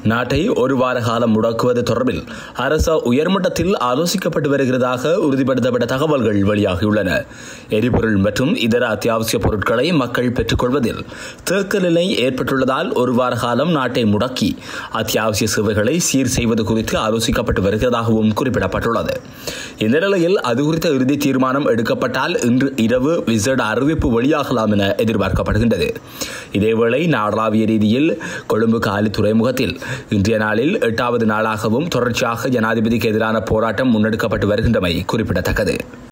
நாட்டை ஒரு வார காலம் முடக்குவது தொடர்பில் அரச உயர்மட்டத்தில் ஆலோசிக்கப்பட்டு வருகிறதாக உறுதிப்படுத்தப்பட்ட தகவல்கள் வெளியாகியுள்ளன எரிபொருள் மற்றும் இதர அத்தியாவசிய பொருட்களை மக்கள் பெற்றுக்கொள்வதில் தேக்க நிலை ஏற்பட்டுள்ளதால் ஒரு வார காலம் நாட்டை முடக்கி அத்தியாவசிய சேவைகளை சீர் செய்வது குறித்து ஆலோசிக்கப்பட்டு வருகிறதாகவும் குறிப்பிடப்பட்டுள்ளது இந்த நிலையில் அது குறித்த இறுதி தீர்மானம் எடுக்கப்பட்டால் இன்று இரவு விசேட அறிவிப்பு வெளியாகலாம் என எதிர்பார்க்கப்படுகின்றது இதேவேளை நாடளாவிய ரீதியில் கொழும்பு காலி துறைமுகத்தில் இன்றைய நாளில் எட்டாவது நாளாகவும் தொடர்ச்சியாக ஜனாதிபதிக்கு எதிரான போராட்டம் முன்னெடுக்கப்பட்டு வருகின்றமை குறிப்பிடத்தக்கது